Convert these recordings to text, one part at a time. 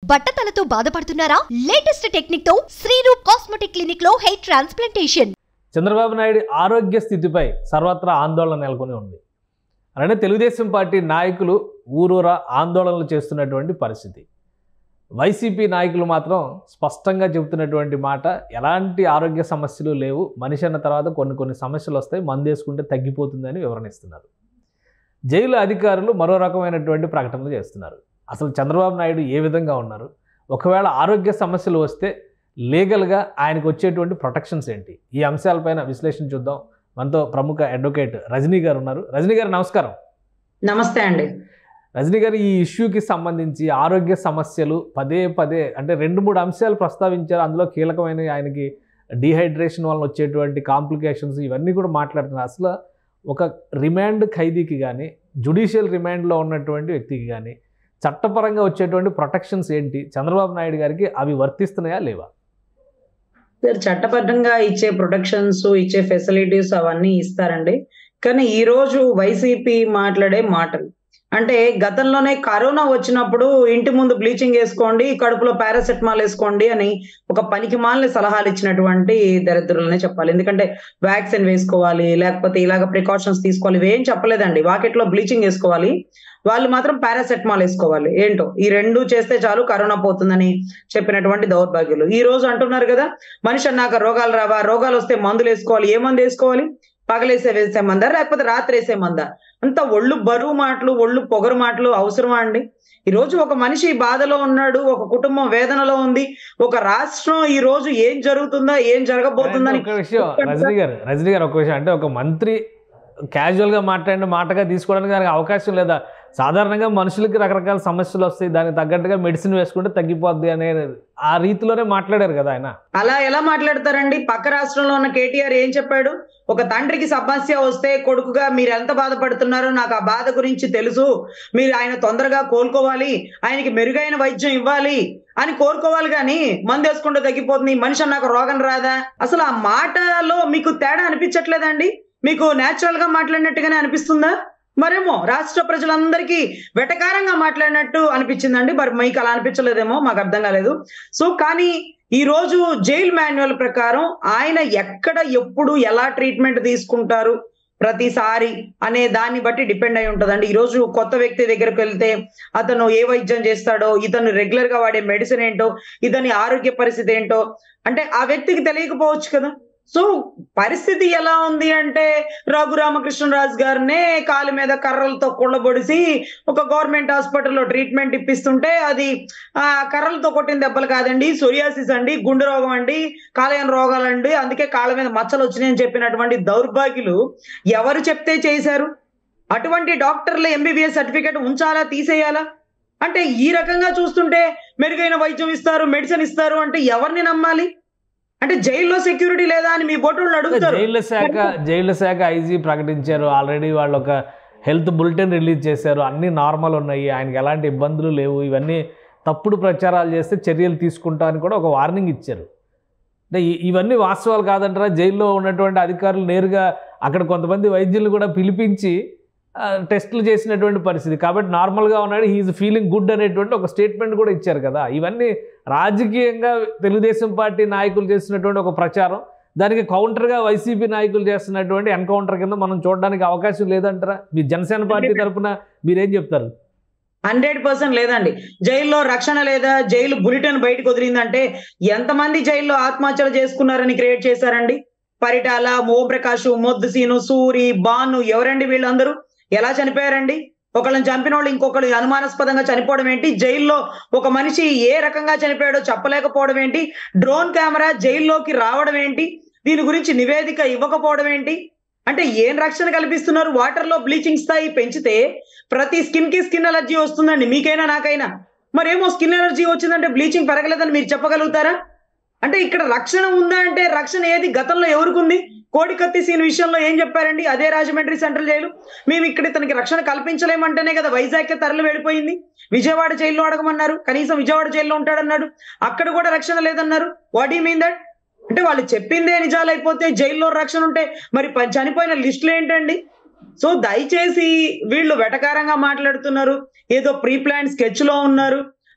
బట్టతలతో బాధపడుతున్నారా latest technique తో Sreeroop cosmetic clinic లో హెయిర్ ట్రాన్స్ప్లాంటేషన్ చంద్రబాబు నాయుడు ఆరోగ్య స్థితిపై సర్వత్రా ఆందోళన నెలకొని ఉంది అలానే తెలుగుదేశం పార్టీ నాయకులు ఊరూరా ఆందోళనలు చేస్తున్నటువంటి పరిస్థితి వైసీపీ నాయకులు మాత్రం స్పష్టంగా చెబుతున్నటువంటి మాట ఎలాంటి ఆరోగ్య సమస్యలు లేవు మనిషి అన్న తర్వాత కొన్ని కొన్ని సమస్యలు వస్తాయి మందు వేసుకుంటే తగ్గిపోతుందని వివరణిస్తున్నారు జైలు అధికారులు మరో రకమైనటువంటి ప్రకటనలు చేస్తున్నారు అసలు చంద్రబాబు నాయుడు ఏ విధంగా ఉన్నారు ఒకవేళ ఆరోగ్య సమస్యలు వస్తే లీగల్గా ఆయనకు వచ్చేటువంటి ప్రొటెక్షన్స్ ఏంటి ఈ అంశాలపైన విశ్లేషణ చూద్దాం మనతో ప్రముఖ అడ్వకేట్ రజనీ గారు ఉన్నారు రజనీ గారు నమస్కారం నమస్తే అండి రజనీ గారు ఈ ఇష్యూకి సంబంధించి ఆరోగ్య సమస్యలు పదే పదే అంటే రెండు మూడు అంశాలు ప్రస్తావించారు అందులో కీలకమైన ఆయనకి డీహైడ్రేషన్ వలన వచ్చేటువంటి కాంప్లికేషన్స్ ఇవన్నీ కూడా మాట్లాడుతున్నారు అసలు ఒక రిమాండ్ ఖైదీకి కానీ జుడిషియల్ రిమాండ్లో ఉన్నటువంటి వ్యక్తికి కానీ చట్టపరంగా వచ్చేటువంటి ప్రొటెక్షన్స్ ఏంటి చంద్రబాబు నాయుడు గారికి అవి వర్తిస్తున్నాయా లేవా సార్ చట్టబద్ధంగా ఇచ్చే ప్రొటెక్షన్స్ ఇచ్చే ఫెసిలిటీస్ అవన్నీ ఇస్తారండి కానీ ఈ రోజు వైసీపీ మాట్లాడే మాటలు అంటే గతంలోనే కరోనా వచ్చినప్పుడు ఇంటి ముందు బ్లీచింగ్ వేసుకోండి కడుపులో పారాసెటమాల్ వేసుకోండి అని ఒక పనికి మాలని సలహాలు ఇచ్చినటువంటి దరిద్రులనే చెప్పాలి ఎందుకంటే వ్యాక్సిన్ వేసుకోవాలి లేకపోతే ఇలాగ ప్రికాషన్స్ తీసుకోవాలి ఇవేం చెప్పలేదండి వాకెట్లో బ్లీచింగ్ వేసుకోవాలి వాళ్ళు మాత్రం పారాసెటమాల్ వేసుకోవాలి ఏంటో ఈ రెండు చేస్తే చాలు కరోనా పోతుందని చెప్పినటువంటి దౌర్భాగ్యులు ఈ రోజు అంటున్నారు కదా మనిషి అన్నాక రోగాలు రావా రోగాలు వస్తే మందులు వేసుకోవాలి ఏ మందు వేసుకోవాలి పగలేసే వేసే మందా లేకపోతే రాత్రి వేసే మందా అంత ఒళ్ళు బరువు మాటలు ఒళ్ళు పొగరు మాటలు అవసరమా అండి ఈ రోజు ఒక మనిషి బాధలో ఉన్నాడు ఒక కుటుంబం వేదనలో ఉంది ఒక రాష్ట్రం ఈ రోజు ఏం జరుగుతుందా ఏం జరగబోతుందని ఒక విషయం రజనీ గారు రజనీ గారు ఒక విషయం అంటే ఒక మంత్రి casual గా మాట్లాడిన మాటగా తీసుకోవడానికి దానికి అవకాశం లేదా సాధారణంగా మనుషులకి రకరకాల సమస్యలు వస్తాయి దానికి తగ్గట్టుగా మెడిసిన్ వేసుకుంటే తగ్గిపోద్ది అనే ఆ రీతిలోనే మాట్లాడారు కదా ఆయన అలా ఎలా మాట్లాడతారండి పక్క రాష్ట్రంలో ఉన్న కేటీఆర్ ఏం చెప్పాడు ఒక తండ్రికి సమస్య వస్తే కొడుకుగా మీరు ఎంత బాధపడుతున్నారో నాకు ఆ బాధ గురించి తెలుసు మీరు ఆయన తొందరగా కోలుకోవాలి ఆయనకి మెరుగైన వైద్యం ఇవ్వాలి అని కోరుకోవాలి కానీ మందు వేసుకుంటే తగ్గిపోతుంది ఈ మనిషి నాకు రోగం రాదా అసలు ఆ మాటలో మీకు తేడా అనిపించట్లేదండి మీకు నేచురల్ గా మాట్లాడినట్టుగానే అనిపిస్తుందా మరేమో రాష్ట్ర ప్రజలందరికీ వెటకారంగా మాట్లాడినట్టు అనిపించిందండి మరి మీకు అలా అనిపించలేదేమో మాకు అర్థం కాలేదు సో కానీ ఈ రోజు జైల్ మాన్యువల్ ప్రకారం ఆయన ఎక్కడ ఎప్పుడు ఎలా ట్రీట్మెంట్ తీసుకుంటారు ప్రతిసారి అనే దాన్ని బట్టి డిపెండ్ అయి ఉంటుందండి ఈ రోజు కొత్త వ్యక్తి దగ్గరకు వెళ్తే అతను ఏ వైద్యం చేస్తాడో ఇతను రెగ్యులర్ గా వాడే మెడిసిన్ ఏంటో ఇతని ఆరోగ్య పరిస్థితి ఏంటో అంటే ఆ వ్యక్తికి తెలియకపోవచ్చు కదా సో పరిస్థితి ఎలా ఉంది అంటే రఘురామకృష్ణరాజు గారినే కాలు మీద కర్రలతో కుళ్ళబొడిసి ఒక గవర్నమెంట్ హాస్పిటల్లో ట్రీట్మెంట్ ఇప్పిస్తుంటే అది ఆ కర్రలతో కొట్టిన దెబ్బలు కాదండి సొరియాసిస్ అండి గుండె రోగం అండి కాలేయం రోగాలండి అందుకే కాళ్ళ మీద మచ్చలు వచ్చినాయని చెప్పినటువంటి దౌర్భాగ్యులు ఎవరు చెప్తే చేశారు అటువంటి డాక్టర్ల ఎంబీబీఎస్ సర్టిఫికేట్ ఉంచాలా తీసేయాలా అంటే ఈ రకంగా చూస్తుంటే మెరుగైన వైద్యం ఇస్తారు మెడిసిన్ ఇస్తారు అంటే ఎవరిని నమ్మాలి అంటే జైల్లో సెక్యూరిటీ లేదా అని మీ బోటోళ్ళు అడుగుతారు జైళ్ళ శాఖ జైళ్ళ శాఖ ఐజీ ప్రకటించారు ఆల్రెడీ వాళ్ళు ఒక హెల్త్ బులెటిన్ రిలీజ్ చేశారు అన్నీ నార్మల్ ఉన్నాయి ఆయనకి ఎలాంటి ఇబ్బందులు లేవు ఇవన్నీ తప్పుడు ప్రచారాలు చేస్తే చర్యలు తీసుకుంటా అని కూడా ఒక వార్నింగ్ ఇచ్చారు అంటే ఈ- ఇవన్నీ వాస్తవాలు కాదంటారా జైల్లో ఉన్నటువంటి అధికారులు నేరుగా అక్కడ కొంతమంది వైద్యులు కూడా పిలిపించి ఆ, టెస్టులు చేసినటువంటి పరిస్థితి కాబట్టి నార్మల్గా ఉన్నాడు హీఈస్ ఫీలింగ్ గుడ్ అనేటువంటి ఒక స్టేట్మెంట్ కూడా ఇచ్చారు కదా ఇవన్నీ రాజకీయంగా తెలుగుదేశం పార్టీ నాయకులు చేసినటువంటి ఒక ప్రచారం దానికి కౌంటర్గా వైసీపీ నాయకులు చేస్తున్నటువంటి ఎన్కౌంటర్ కింద మనం చూడడానికి అవకాశం లేదంటారా మీ జనసేన పార్టీ తరపున మీరేం చెప్తారు హండ్రెడ్ పర్సెంట్ లేదండి జైల్లో రక్షణ లేదా జైలు బులెటిన్ బయటకు వదిలిందంటే ఎంతమంది జైల్లో ఆత్మహత్యలు చేసుకున్నారని క్రియేట్ చేశారండి పరిటాల ఓంప్రకాష్ మొద్దు సీను సూరి బాను ఎవరండి వీళ్ళందరూ ఎలా చనిపోయారండి ఒకళ్ళని చంపిన వాళ్ళు ఇంకొకళ్ళు అనుమానాస్పదంగా చనిపోవడం ఏంటి జైల్లో ఒక మనిషి ఏ రకంగా చనిపోయాడో చెప్పలేకపోవడం ఏంటి డ్రోన్ కెమెరా జైల్లోకి రావడం ఏంటి దీని గురించి నివేదిక ఇవ్వకపోవడం ఏంటి అంటే ఏం రక్షణ కల్పిస్తున్నారు వాటర్ లో బ్లీచింగ్ స్థాయి పెంచితే ప్రతి స్కిన్ కి స్కిన్ అలర్జీ వస్తుందండి మీకైనా నాకైనా మరేమో స్కిన్ అలర్జీ వచ్చిందంటే బ్లీచింగ్ పెరగలేదని మీరు చెప్పగలుగుతారా అంటే ఇక్కడ రక్షణ ఉందా అంటే రక్షణ ఏది గతంలో ఎవరికి ఉంది కోడి కత్తి సీన్ విషయంలో ఏం చెప్పారండి అదే రాజమండ్రి సెంట్రల్ జైలు మేము ఇక్కడ ఇతనికి రక్షణ కల్పించలేమంటేనే కదా వైజాగ్ తరలి వెళ్ళిపోయింది విజయవాడ జైల్లో అడగమన్నారు కనీసం విజయవాడ జైల్లో ఉంటాడన్నాడు అక్కడ కూడా రక్షణ లేదన్నారు వాట్ యూ మీన్ దట్ అంటే వాళ్ళు చెప్పిందే నిజాలైపోతే జైల్లో రక్షణ ఉంటే మరి ప- చనిపోయిన లిస్టులు ఏంటండి సో దయచేసి వీళ్ళు వెటకారంగా మాట్లాడుతున్నారు ఏదో ప్రీ ప్లాన్ స్కెచ్ లో ఉన్నారు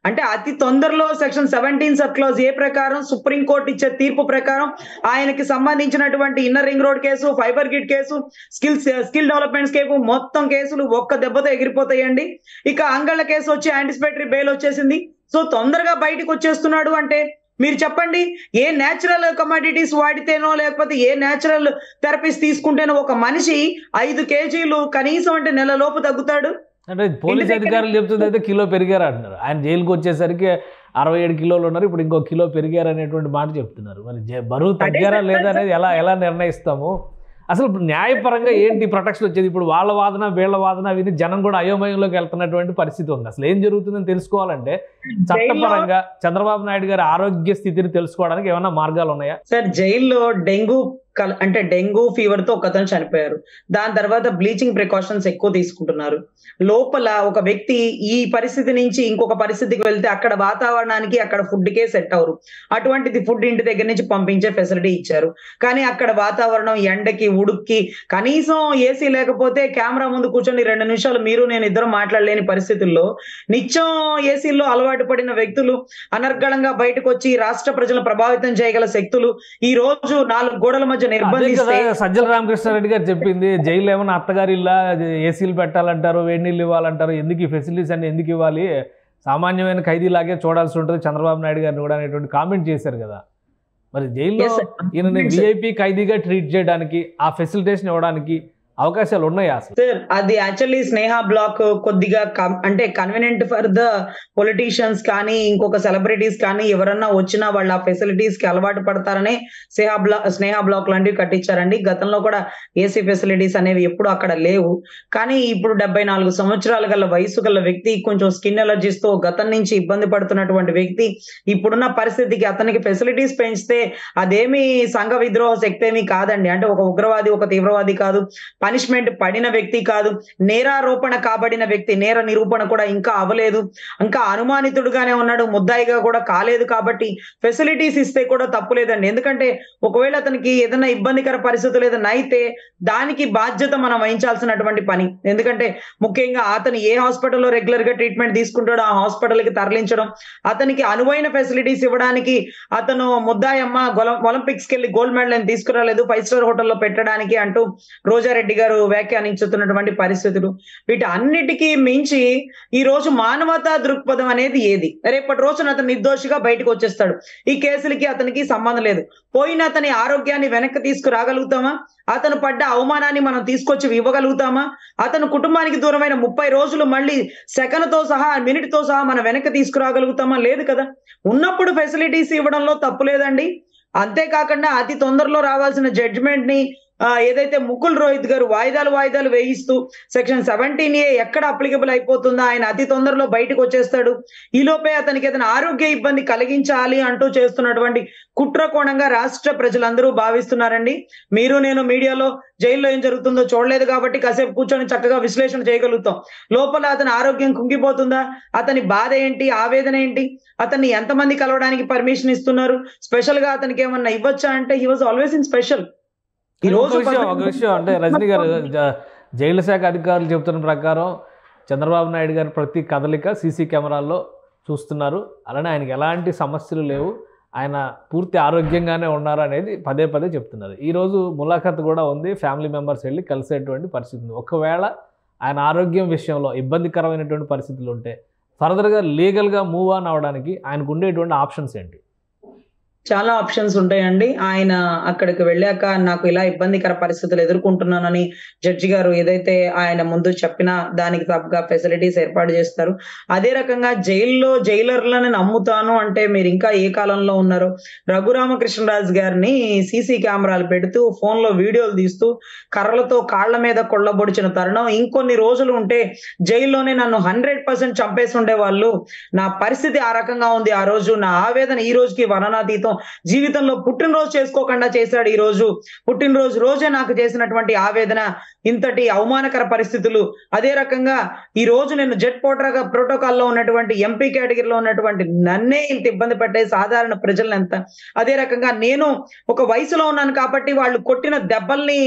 అంటే అతి తొందరలో section seventeen sub clause A ప్రకారం సుప్రీం కోర్టు ఇచ్చే తీర్పు ప్రకారం ఆయనకి సంబంధించినటువంటి inner ring road case fiber గిట్ case skills skill developments case మొత్తం కేసులు ఒక్క దెబ్బతో ఎగిరిపోతాయండి ఇక అంగళ్ళ కేసు వచ్చి యాంటిసిపేటరీ బెయిల్ వచ్చేసింది సో తొందరగా బయటకు వచ్చేస్తున్నాడు అంటే మీరు చెప్పండి ఏ నేచురల్ కమాడిటీస్ వాడితేనో లేకపోతే ఏ నేచురల్ థెరపీస్ తీసుకుంటేనో ఒక మనిషి ఐదు కేజీలు కనీసం అంటే నెల లోపు తగ్గుతాడు అంటే పోలీస్ దగ్గర- అధికారులు చెప్తుంది అయితే కిలో పెరిగారు అంటున్నారు ఆయన జైలుకి వచ్చేసరికి అరవై ఏడు కిలోలు ఉన్నారు ఇప్పుడు ఇంకో కిలో పెరిగారు అనేటువంటి మాట చెప్తున్నారు మరి జ- బరువు తగ్గారా అదే లేదా అనేది ఎలా ఎలా నిర్ణయిస్తాము అసలు ఇప్పుడు న్యాయపరంగా ఏంటి ప్రొటెక్షన్ వచ్చేది ఇప్పుడు వాళ్ళ వాదన వీళ్ళ వాదన విని జనం కూడా అయోమయంలోకి వెళ్తున్నటువంటి పరిస్థితి ఉంది అసలు ఏం జరుగుతుందని తెలుసుకోవాలంటే చట్టపరంగా చంద్రబాబు నాయుడు గారి ఆరోగ్య స్థితిని తెలుసుకోవడానికి ఏమైనా మార్గాలు ఉన్నాయా సార్ జైల్లో డెంగ్యూ కల- అంటే డెంగ్యూ ఫీవర్ తో ఒకతను చనిపోయారు దాని తర్వాత బ్లీచింగ్ ప్రికాషన్స్ ఎక్కువ తీసుకుంటున్నారు లోపల ఒక వ్యక్తి ఈ పరిస్థితి నుంచి ఇంకొక పరిస్థితికి వెళ్తే అక్కడ వాతావరణానికి అక్కడ ఫుడ్ కే సెట్ అవరు అటువంటిది ఫుడ్ ఇంటి దగ్గర నుంచి పంపించే ఫెసిలిటీ ఇచ్చారు కానీ అక్కడ వాతావరణం ఎండకి ఉడుక్కి కనీసం ఏసీ లేకపోతే కెమెరా ముందు కూర్చొని రెండు నిమిషాలు మీరు నేను ఇద్దరు మాట్లాడలేని పరిస్థితుల్లో నిత్యం ఏసీల్లో అలవాటు పడిన వ్యక్తులు అనర్గళంగా బయటకు వచ్చి రాష్ట్ర ప్రజలను ప్రభావితం చేయగల శక్తులు ఈ రోజు నాలుగు గోడల మధ్య అదే కదా నిర్బంధిస్తే సజ్జల రామకృష్ణారెడ్డి గారు చెప్పింది జైలు ఏమైనా అత్తగారి ఇల్లా ఏసీలు పెట్టాలంటారు వేడి నీళ్ళు ఇవ్వాలంటారు ఎందుకు ఈ ఫెసిలిటీస్ అన్ని ఎందుకు ఇవ్వాలి సామాన్యమైన ఖైదీలాగే చూడాల్సి ఉంటుంది చంద్రబాబు నాయుడు గారిని కూడా అనేటువంటి కామెంట్ చేశారు కదా మరి జైల్లో Yes, sir. ఈయనని Yes, sir. విఐపి ఖైదీగా ట్రీట్ చేయడానికి ఆ ఫెసిలిటేషన్ ఇవ్వడానికి అవకాశాలు ఉన్నాయా అసలు సార్ అది యాక్చువల్లీ స్నేహ బ్లాక్ కొద్దిగా కం- అంటే కన్వీనియంట్ ఫర్ ద పొలిటీషియన్స్ కానీ ఇంకొక సెలబ్రిటీస్ కానీ ఎవరన్నా వచ్చినా వాళ్ళ ఫెసిలిటీస్ కి అలవాటు పడతారనే స్నేహ బ్లాక్ స్నేహ బ్లాక్ లాంటివి కట్టించారండి గతంలో కూడా ఏసీ ఫెసిలిటీస్ అనేవి ఎప్పుడు అక్కడ లేవు కానీ ఇప్పుడు డెబ్బై నాలుగు సంవత్సరాల గల వయసు గల వ్యక్తి కొంచెం స్కిన్ ఎలర్జీస్ తో గతం నుంచి ఇబ్బంది పడుతున్నటువంటి వ్యక్తి ఇప్పుడున్న పరిస్థితికి అతనికి ఫెసిలిటీస్ పెంచితే అదేమి సంఘ విద్రోహ శక్తి ఏమీ కాదండి అంటే ఒక ఉగ్రవాది ఒక తీవ్రవాది కాదు పనిష్మెంట్ పడిన వ్యక్తి కాదు నేరారోపణ కాబడిన వ్యక్తి నేర నిరూపణ కూడా ఇంకా అవ్వలేదు ఇంకా అనుమానితుడుగానే ఉన్నాడు ముద్దాయిగా కూడా కాలేదు కాబట్టి ఫెసిలిటీస్ ఇస్తే కూడా తప్పు లేదండి ఎందుకంటే ఒకవేళ అతనికి ఏదైనా ఇబ్బందికర పరిస్థితులు ఏదైనా అయితే దానికి బాధ్యత మనం వహించాల్సినటువంటి పని ఎందుకంటే ముఖ్యంగా అతను ఏ హాస్పిటల్లో రెగ్యులర్ గా ట్రీట్మెంట్ తీసుకుంటాడో ఆ హాస్పిటల్ కి తరలించడం అతనికి అనువైన ఫెసిలిటీస్ ఇవ్వడానికి అతను ముద్దాయమ్మ ఒలింపిక్స్ కి వెళ్ళి గోల్డ్ మెడల్ అని తీసుకురాలేదు ఫైవ్ స్టార్ హోటల్లో పెట్టడానికి అంటూ రోజారెడ్డి గారు వ్యాఖ్యానించుతున్నటువంటి పరిస్థితులు వీటి అన్నిటికీ మించి ఈ రోజు మానవతా దృక్పథం అనేది ఏది రేపటి రోజున అతను నిర్దోషిగా బయటకు వచ్చేస్తాడు ఈ కేసులకి అతనికి సంబంధం లేదు పోయిన అతని ఆరోగ్యాన్ని వెనక్కి తీసుకురాగలుగుతామా అతను పడ్డ అవమానాన్ని మనం తీసుకొచ్చి ఇవ్వగలుగుతామా అతను కుటుంబానికి దూరమైన ముప్పై రోజులు మళ్ళీ సెకండ్ తో సహా మినిట్ తో సహా మనం వెనక్కి తీసుకురాగలుగుతామా లేదు కదా ఉన్నప్పుడు ఫెసిలిటీస్ ఇవ్వడంలో తప్పు లేదండి అంతేకాకుండా అతి తొందరలో రావాల్సిన జడ్జిమెంట్ ని ఆ, ఏదైతే ముకుల్ రోహిత్ గారు వాయిదాలు వాయిదాలు వేయిస్తూ సెక్షన్ సెవెంటీన్ ఏ ఎక్కడ అప్లికబుల్ అయిపోతుందో ఆయన అతి తొందరలో బయటకు వచ్చేస్తాడు ఈ లోపే అతనికి ఏదైనా ఆరోగ్య ఇబ్బంది కలిగించాలి అంటూ చేస్తున్నటువంటి కుట్రకోణంగా రాష్ట్ర ప్రజలందరూ భావిస్తున్నారండి మీరు నేను మీడియాలో జైల్లో ఏం జరుగుతుందో చూడలేదు కాబట్టి కాసేపు కూర్చొని చక్కగా విశ్లేషణ చేయగలుగుతాం లోపల అతని ఆరోగ్యం కుంగిపోతుందా అతని బాధ ఏంటి ఆవేదన ఏంటి అతన్ని ఎంతమంది కలవడానికి పర్మిషన్ ఇస్తున్నారు స్పెషల్ గా అతనికి ఏమన్నా ఇవ్వచ్చా అంటే he was always in special ఈ ఒక రోజు విషయం ఒక విషయం అంటే రజనీ గారు జ- జైలు శాఖ అధికారులు చెబుతున్న ప్రకారం చంద్రబాబు నాయుడు గారి ప్రతి కదలిక సీసీ కెమెరాల్లో చూస్తున్నారు అలానే ఆయనకి ఎలాంటి సమస్యలు లేవు ఆయన పూర్తి ఆరోగ్యంగానే ఉన్నారు అనేది పదే పదే చెప్తున్నారు ఈరోజు ములాఖత్ కూడా ఉంది ఫ్యామిలీ మెంబర్స్ వెళ్ళి కలిసేటువంటి పరిస్థితి ఉంది ఒకవేళ ఆయన ఆరోగ్యం విషయంలో ఇబ్బందికరమైనటువంటి పరిస్థితులు ఉంటే ఫర్దర్గా లీగల్గా మూవ్ ఆన్ అవ్వడానికి ఆయనకు ఉండేటువంటి ఆప్షన్స్ ఏంటి చాలా ఆప్షన్స్ ఉంటాయండి ఆయన అక్కడికి వెళ్ళాక నాకు ఇలా ఇబ్బందికర పరిస్థితులు ఎదుర్కొంటున్నానని జడ్జి గారు ఏదైతే ఆయన ముందు చెప్పినా దానికి తగ్గ ఫెసిలిటీస్ ఏర్పాటు చేస్తారు అదే రకంగా జైల్లో జైలర్లను నమ్ముతాను అంటే మీరు ఇంకా ఏ కాలంలో ఉన్నారో రఘురామకృష్ణరాజు గారిని సీసీ కెమెరాలు పెడుతూ ఫోన్ లో వీడియోలు తీస్తూ కర్రలతో కాళ్ల మీద కొల్లబొడిచిన తరుణం ఇంకొన్ని రోజులు ఉంటే జైల్లోనే నన్ను హండ్రెడ్ పర్సెంట్ చంపేసి ఉండేవాళ్ళు నా పరిస్థితి ఆ రకంగా ఉంది ఆ రోజు నా ఆవేదన ఈ రోజుకి వర్ణనాతీతం జీవితంలో పుట్టినరోజు చేసుకోకుండా చేశాడు ఈ రోజు పుట్టినరోజు రోజే నాకు చేసినటువంటి ఆవేదన ఇంతటి అవమానకర పరిస్థితులు అదే రకంగా ఈ రోజు నేను జెట్ పోటరా ప్రోటోకాల్లో ఉన్నటువంటి ఎంపీ కేటగిరీలో ఉన్నటువంటి నన్నే ఇంత ఇబ్బంది పెట్టే సాధారణ ప్రజలను ఎంత అదే రకంగా నేను ఒక వయసులో ఉన్నాను కాబట్టి వాళ్ళు కొట్టిన దెబ్బల్ని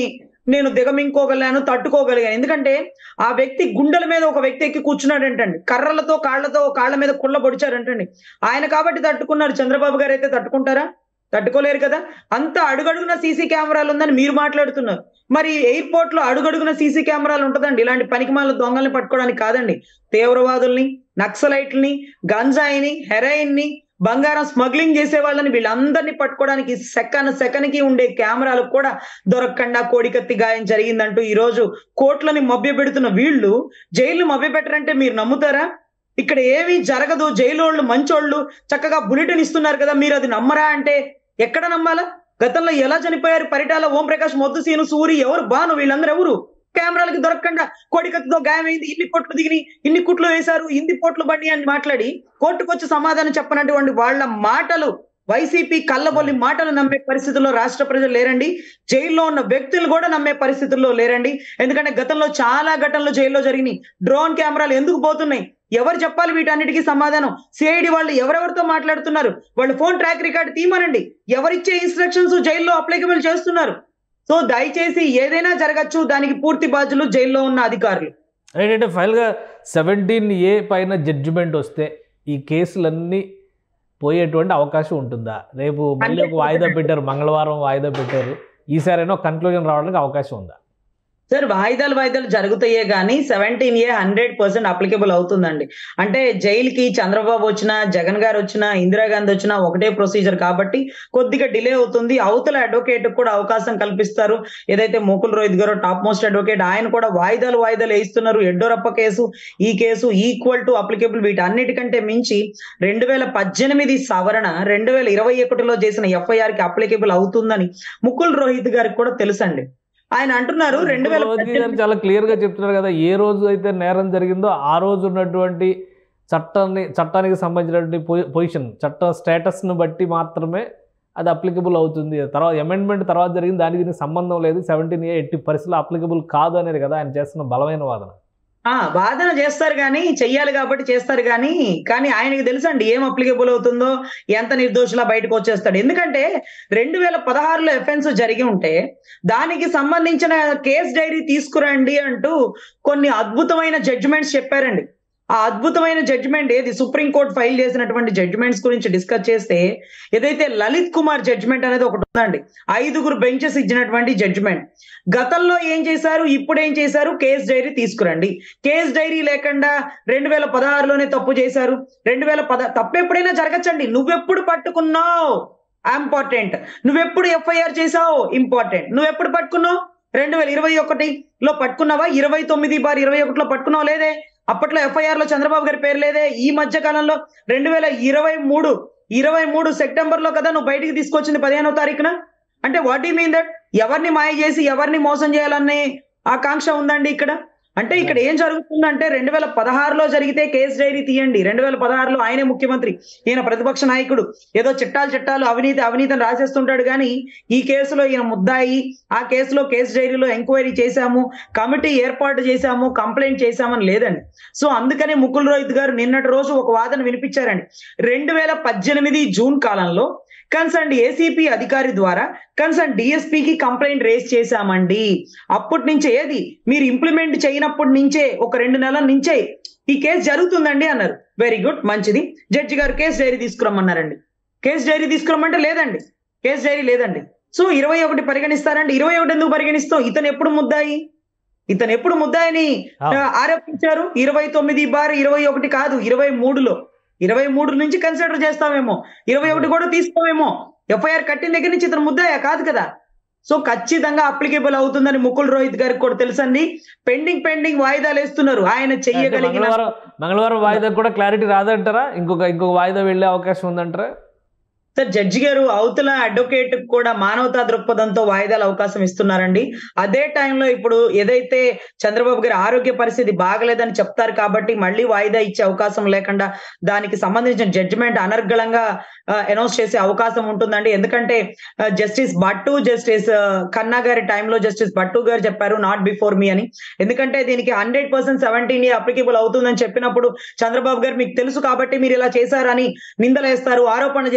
నేను దిగమింకోగలను తట్టుకోగలిగాను ఎందుకంటే ఆ వ్యక్తి గుండెల మీద ఒక వ్యక్తి ఎక్కి కూర్చున్నాడంటండి కర్రలతో కాళ్ళతో కాళ్ళ మీద కుళ్ళ పొడిచారంటండి ఆయన కాబట్టి తట్టుకున్నారు చంద్రబాబు గారు అయితే తట్టుకుంటారా తట్టుకోలేరు కదా అంత అడుగడుగున సీసీ కెమెరాలు ఉందని మీరు మాట్లాడుతున్నారు మరి ఎయిర్పోర్ట్ లో అడుగడుగున సీసీ కెమెరాలు ఉంటదండి ఇలాంటి పనికిమాల దొంగల్ని పట్టుకోవడానికి కాదండి తీవ్రవాదుల్ని నక్సలైట్లని గంజాయిని హెరాయిన్ ని బంగారం స్మగ్లింగ్ చేసే వాళ్ళని వీళ్ళందరినీ పట్టుకోవడానికి సెకన్ సెకన్కి ఉండే కెమెరాలకు కూడా దొరకకుండా కోడికత్తి గాయం జరిగిందంటూ ఈ రోజు కోట్లని మభ్య పెడుతున్న వీళ్ళు జైలు మభ్య పెట్టరంటే మీరు నమ్ముతారా ఇక్కడ ఏమీ జరగదు జైలోళ్ళు మంచోళ్ళు చక్కగా బులెటిన్ ఇస్తున్నారు కదా మీరు అది నమ్మరా అంటే ఎక్కడ నమ్మాలా గతంలో ఎలా చనిపోయారు పరిటాల ఓం ప్రకాష్ మొద్దుసీను సూరి ఎవరు బాను వీళ్ళందరూ ఎవరు కెమెరాలకి దొరకకుండా కోడికత్తితో గాయమైంది ఇన్ని కోట్లు దిగిని ఇన్ని కుట్లు వేశారు ఇన్ని కోట్లు బండి అని మాట్లాడి కోర్టుకు వచ్చి సమాధానం చెప్పనటువంటి వాళ్ళ మాటలు వైసీపీ కళ్ళబొల్లి మాటలు నమ్మే పరిస్థితుల్లో రాష్ట్ర ప్రజలు లేరండి జైల్లో ఉన్న వ్యక్తులు కూడా నమ్మే పరిస్థితుల్లో లేరండి ఎందుకంటే గతంలో చాలా ఘటనలు జైల్లో జరిగినాయి డ్రోన్ కెమెరాలు ఎందుకు పోతున్నాయి ఎవరు చెప్పాలి వీటన్నిటికీ సమాధానం సిఐడి వాళ్ళు ఎవరెవరితో మాట్లాడుతున్నారు వాళ్ళు ఫోన్ ట్రాక్ రికార్డ్ తీయమనండి ఎవరిచ్చే ఇన్స్ట్రక్షన్స్ జైల్లో అప్లికబుల్ చేస్తున్నారు సో దయచేసి ఏదైనా జరగచ్చు దానికి పూర్తి బాధ్యులు జైల్లో ఉన్న అధికారులు ఏంటంటే ఫైనల్గా సెవెంటీన్ ఏ పైన జడ్జిమెంట్ వస్తే ఈ కేసులన్నీ పోయేటువంటి అవకాశం ఉంటుందా రేపు మళ్ళీ ఒక వాయిదా పెట్టారు మంగళవారం వాయిదా పెట్టారు ఈసారైనా కన్క్లూజన్ రావడానికి అవకాశం ఉందా సార్ వాయిదాలు వాయిదాలు జరుగుతాయే కానీ seventeen A hundred percent applicable అవుతుందండి అంటే జైలుకి చంద్రబాబు వచ్చినా జగన్ గారు వచ్చినా ఇందిరాగాంధీ వచ్చినా ఒకటే ప్రొసీజర్ కాబట్టి కొద్దిగా డిలే అవుతుంది అవతల అడ్వకేట్ కూడా అవకాశం కల్పిస్తారు ఏదైతే మోకుల్ రోహిత్ గారు టాప్ మోస్ట్ అడ్వకేట్ ఆయన కూడా వాయిదాలు వాయిదాలు వేయిస్తున్నారు ఎడ్డోరప్ప కేసు ఈ కేసు ఈక్వల్ టు అప్లికబుల్ వీటన్నిటికంటే మించి రెండు వేల పద్దెనిమిది సవరణ రెండు వేల ఇరవై ఒకటిలో చేసిన ఎఫ్ఐఆర్ కి అప్లికబుల్ అవుతుందని ముకుల్ రోహిత్ గారికి కూడా తెలుసండి ఆయన అంటున్నారు రెండు వేల మోదీ గారు చాలా క్లియర్గా చెప్తున్నారు కదా ఏ రోజు అయితే నేరం జరిగిందో ఆ రోజు ఉన్నటువంటి చట్టాన్ని చట్టానికి సంబంధించినటువంటి పొ- పొజిషన్ చట్ట స్టేటస్ను బట్టి మాత్రమే అది అప్లికబుల్ అవుతుంది తర్వాత అమెండ్మెంట్ తర్వాత జరిగింది దానికి దీనికి సంబంధం లేదు సెవెంటీన్ ఏ ఎట్టి పరిస్థితుల్లో అప్లికబుల్ కాదు అనేది కదా ఆయన చేస్తున్న బలమైన వాదన ఆ వాదన చేస్తారు కానీ చెయ్యాలి కాబట్టి చేస్తారు కానీ కానీ ఆయనకి తెలుసండి ఏం అప్లికబుల్ అవుతుందో ఎంత నిర్దోషులా బయటకు వచ్చేస్తాడు ఎందుకంటే రెండు వేల పదహారులో ఎఫెన్స్ జరిగి ఉంటే దానికి సంబంధించిన కేస్ డైరీ తీసుకురండి అంటూ కొన్ని అద్భుతమైన జడ్జిమెంట్స్ చెప్పారండి ఆ అద్భుతమైన జడ్జిమెంట్ ఏది సుప్రీంకోర్టు ఫైల్ చేసినటువంటి జడ్జిమెంట్స్ గురించి డిస్కస్ చేస్తే ఏదైతే లలిత్ కుమార్ జడ్జిమెంట్ అనేది ఒకటి ఉందండి ఐదుగురు బెంచెస్ ఇచ్చినటువంటి జడ్జిమెంట్ గతంలో ఏం చేశారు ఇప్పుడు ఏం చేశారు కేస్ డైరీ తీసుకురండి కేస్ డైరీ లేకుండా రెండు వేల పదహారులోనే తప్పు చేశారు రెండు వేల పద తప్పు ఎప్పుడైనా జరగచ్చండి నువ్వెప్పుడు పట్టుకున్నావు ఇంపార్టెంట్ నువ్వెప్పుడు ఎఫ్ఐఆర్ చేసావు ఇంపార్టెంట్ నువ్వెప్పుడు పట్టుకున్నావు రెండు వేల ఇరవై ఒకటిలో పట్టుకున్నావా ఇరవై తొమ్మిది బార్ ఇరవై ఒకటిలో పట్టుకున్నావు లేదే అప్పట్లో ఎఫ్ఐఆర్ లో చంద్రబాబు గారి పేరు లేదే ఈ మధ్య కాలంలో రెండు వేల ఇరవై మూడు ఇరవై మూడు సెప్టెంబర్ లో కదా నువ్వు బయటికి తీసుకొచ్చింది పదిహేనో తారీఖున అంటే వాట్ యూ మీన్ దట్ ఎవరిని మాయ చేసి ఎవరిని మోసం చేయాలనే ఆకాంక్ష ఉందండి ఇక్కడ అంటే ఇక్కడ ఏం జరుగుతుందంటే రెండు వేల పదహారులో జరిగితే కేసు డైరీ తీయండి రెండు వేల పదహారులో ఆయనే ముఖ్యమంత్రి ఈయన ప్రతిపక్ష నాయకుడు ఏదో చిట్టాలు చిట్టాలు అవినీతి అవినీతిని రాసేస్తుంటాడు కానీ ఈ కేసులో ఈయన ముద్దాయి ఆ కేసులో కేసు డైరీలో ఎంక్వైరీ చేశాము కమిటీ ఏర్పాటు చేశాము కంప్లైంట్ చేశామని లేదండి సో అందుకనే ముకుల్ రోహిత్ గారు నిన్నటి రోజు ఒక వాదన వినిపించారండి రెండు వేల పద్దెనిమిది జూన్ కాలంలో కన్సర్న్ ఏసీపీ అధికారి ద్వారా కన్సర్న్ డిఎస్పీకి కంప్లైంట్ రేస్ చేశామండి అప్పటి నుంచే ఏది మీరు ఇంప్లిమెంట్ చేయనప్పటి నుంచే ఒక రెండు నెలల నుంచే ఈ కేసు జరుగుతుందండి అన్నారు వెరీ గుడ్ మంచిది జడ్జి గారు కేసు డైరీ తీసుకురమ్మన్నారండి కేసు డైరీ తీసుకురమ్మంటే లేదండి కేసు డైరీ లేదండి సో ఇరవై ఒకటి పరిగణిస్తారండి ఇరవై ఒకటి ఎందుకు పరిగణిస్తాం ఇతను ఎప్పుడు ముద్దాయి ఇతను ఎప్పుడు ముద్దాయని ఆ. ఆ, ఆరోపించారు ఇరవై తొమ్మిది బార్ ఇరవై ఒకటి కాదు ఇరవై మూడులో ఇరవై మూడు నుంచి కన్సిడర్ చేస్తామేమో ఇరవై ఒకటి కూడా తీసుకోమేమో ఎఫ్ఐఆర్ కట్టిన దగ్గర నుంచి ఇతను ముద్దాయా కాదు కదా సో ఖచ్చితంగా అప్లికేబుల్ అవుతుందని ముకుల్ రోహిత్ గారికి కూడా తెలుసండి పెండింగ్ పెండింగ్ వాయిదాలు వేస్తున్నారు ఆయన అంటే చెయ్యగలిగిన మంగళవారం మంగళవారం వాయిదా కూడా క్లారిటీ రాదంటారా ఇంకొక ఇంకొక వాయిదా వెళ్ళే అవకాశం ఉందంటారా సార్ జడ్జి గారు అవతల అడ్వకేట్ కూడా మానవతా దృక్పథంతో వాయిదాలు అవకాశం ఇస్తున్నారండి అదే టైంలో ఇప్పుడు ఏదైతే చంద్రబాబు గారి ఆరోగ్య పరిస్థితి బాగలేదని చెప్తారు కాబట్టి మళ్ళీ వాయిదా ఇచ్చే అవకాశం లేకుండా దానికి సంబంధించిన జడ్జిమెంట్ అనర్గళంగా అనౌన్స్ చేసే అవకాశం ఉంటుందండి ఎందుకంటే జస్టిస్ భట్టు జస్టిస్ కన్నా గారి టైంలో జస్టిస్ భట్టు గారు చెప్పారు నాట్ బిఫోర్ మీ అని ఎందుకంటే దీనికి హండ్రెడ్ పర్సెంట్ సెవెంటీన్ అప్లికేబుల్ అవుతుందని చెప్పినప్పుడు చంద్రబాబు గారు మీకు తెలుసు కాబట్టి మీరు ఇలా చేశారని నిందలేస్తారు ఆరోపణ చేస్తారు వీళ్ళు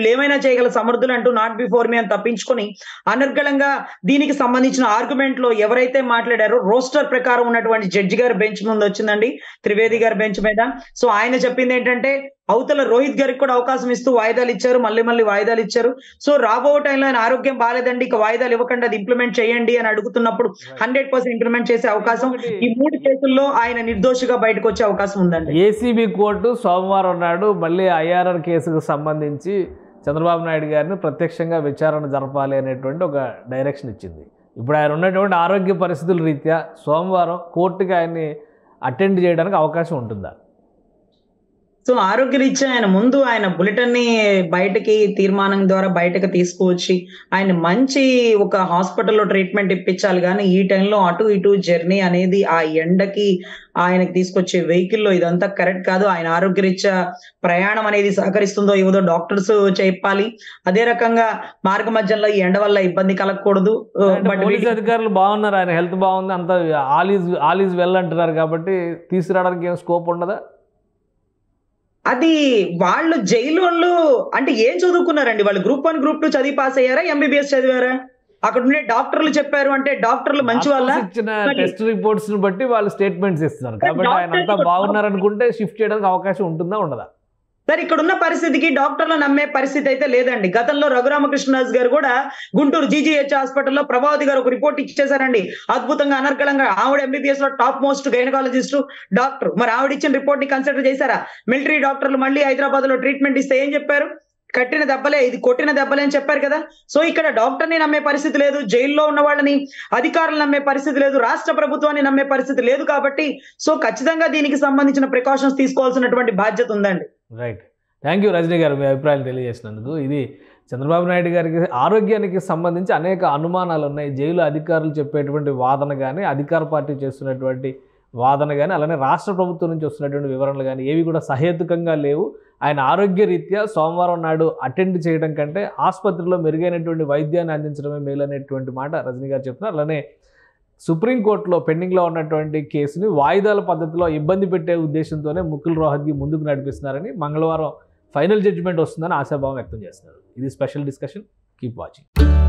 వీళ్ళు ఏమైనా చేయగల సమర్థులు అంటూ నాట్ బిఫోర్ మీ అని తప్పించుకొని అనర్గళంగా దీనికి సంబంధించిన ఆర్గ్యుమెంట్ లో ఎవరైతే మాట్లాడారో రోస్టర్ ప్రకారం ఉన్నటువంటి జడ్జి గారి బెంచ్ ముందు వచ్చిందండి త్రివేది గారి బెంచ్ మీద సో ఆయన చెప్పింది ఏంటంటే అవతల రోహిత్ గారికి కూడా అవకాశం ఇస్తూ వాయిదాలు ఇచ్చారు మళ్ళీ మళ్ళీ వాయిదాలు ఇచ్చారు సో రాబో టైంలో ఆయన ఆరోగ్యం బాగాలేదండి ఇక వాయిదాలు ఇవ్వకుండా అది ఇంప్లిమెంట్ చేయండి అని అడుగుతున్నప్పుడు హండ్రెడ్ పర్సెంట్ ఇంప్లిమెంట్ చేసే అవకాశం ఈ మూడు కేసుల్లో ఆయన నిర్దోషిగా బయటకు వచ్చే అవకాశం ఉందండి ఏసీబీ కోర్టు సోమవారం నాడు మళ్ళీ ఐఆర్ఆర్ కేసుకు సంబంధించి చంద్రబాబు నాయుడు గారిని ప్రత్యక్షంగా విచారణ జరపాలి అనేటువంటి ఒక డైరెక్షన్ ఇచ్చింది ఇప్పుడు ఆయన ఉన్నటువంటి ఆరోగ్య పరిస్థితుల రీత్యా సోమవారం కోర్టుకి ఆయన్ని అటెండ్ చేయడానికి అవకాశం ఉంటుందా సో ఆరోగ్యరీత్యా ఆయన ముందు ఆయన బులెటిన్ ని బయటకి తీర్మానం ద్వారా బయటకు తీసుకువచ్చి ఆయన మంచి ఒక హాస్పిటల్లో ట్రీట్మెంట్ ఇప్పించాలి కానీ ఈ టైంలో అటు ఇటు జర్నీ అనేది ఆ ఎండకి ఆయనకి తీసుకొచ్చే వెహికల్లో ఇదంతా కరెక్ట్ కాదు ఆయన ఆరోగ్యరీత్యా ప్రయాణం అనేది సహకరిస్తుందో ఇవ్వదో డాక్టర్స్ చెప్పాలి అదే రకంగా మార్గ మధ్యంలో ఈ ఎండ వల్ల ఇబ్బంది కలగకూడదు అంటే బట్ పోలీస్ అధికారులు బాగున్నారు ఆయన హెల్త్ బాగుంది అంత all is all is well అంటున్నారు కాబట్టి తీసుకురావడానికి ఏం స్కోప్ ఉండదా అది వాళ్ళు జైలు వాళ్ళు అంటే ఏం చదువుకున్నారండి వాళ్ళు గ్రూప్ వన్ గ్రూప్ టూ చదివి పాస్ అయ్యారా ఎంబీబీఎస్ చదివారా అక్కడ ఉండే డాక్టర్లు చెప్పారు అంటే డాక్టర్లు మంచి వాళ్ళ డాక్టర్స్ ఇచ్చిన మరి- టెస్ట్ రిపోర్ట్స్ ని బట్టి వాళ్ళు స్టేట్మెంట్స్ ఇస్తున్నారు కాబట్టి ఆయన అంతా డాక్టర్లు- బాగున్నారు అనుకుంటే షిఫ్ట్ చేయడానికి అవకాశం ఉంటుందా ఉండదా సరే ఇక్కడ ఉన్న పరిస్థితికి డాక్టర్లు నమ్మే పరిస్థితి అయితే లేదండి గతంలో రఘురామకృష్ణరాజు గారు కూడా గుంటూరు జీజీహెచ్ హాస్పిటల్లో ప్రభావతి గారు ఒక రిపోర్ట్ ఇచ్చేశారండి అద్భుతంగా అనర్గళంగా ఆవిడ ఎంబీబీఎస్ లో టాప్ మోస్ట్ గైనకాలజిస్ట్ డాక్టర్ మరి ఆవిడ ఇచ్చిన రిపోర్ట్ ని కన్సిడర్ చేశారా మిలిటరీ డాక్టర్లు మళ్ళీ హైదరాబాద్ లో ట్రీట్మెంట్ ఇస్తే ఏం చెప్పారు కట్టిన దెబ్బలే ఇది కొట్టిన దెబ్బలే అని చెప్పారు కదా సో ఇక్కడ డాక్టర్ ని నమ్మే పరిస్థితి లేదు జైల్లో ఉన్న వాళ్ళని అధికారులు నమ్మే పరిస్థితి లేదు రాష్ట్ర ప్రభుత్వాన్ని నమ్మే పరిస్థితి లేదు కాబట్టి సో ఖచ్చితంగా దీనికి సంబంధించిన ప్రికాషన్స్ తీసుకోవాల్సినటువంటి బాధ్యత ఉందండి రైట్ థ్యాంక్ యూ రజనీ గారు మీ అభిప్రాయాలు తెలియజేసినందుకు ఇది చంద్రబాబు నాయుడు గారికి ఆరోగ్యానికి సంబంధించి అనేక అనుమానాలు ఉన్నాయి జైలు అధికారులు చెప్పేటువంటి వాదన కానీ అధికార పార్టీ చేస్తున్నటువంటి వాదన కానీ అలానే రాష్ట్ర ప్రభుత్వం నుంచి వస్తున్నటువంటి వివరణలు కానీ ఏవి కూడా సహేతుకంగా లేవు ఆయన ఆరోగ్య రీత్యా సోమవారం నాడు అటెండ్ చేయడం కంటే ఆసుపత్రిలో మెరుగైనటువంటి వైద్యాన్ని అందించడమే మేలు అనేటువంటి మాట రజనీ గారు చెప్తున్నారు అలానే సుప్రీంకోర్టులో పెండింగ్లో ఉన్నటువంటి కేసుని వాయిదాల పద్ధతిలో ఇబ్బంది పెట్టే ఉద్దేశంతోనే ముకుల్ రోహత్గి ముందుకు నడిపిస్తున్నారని మంగళవారం ఫైనల్ జడ్జిమెంట్ వస్తుందని ఆశాభావం వ్యక్తం చేస్తున్నారు ఇది స్పెషల్ డిస్కషన్ కీప్ వాచింగ్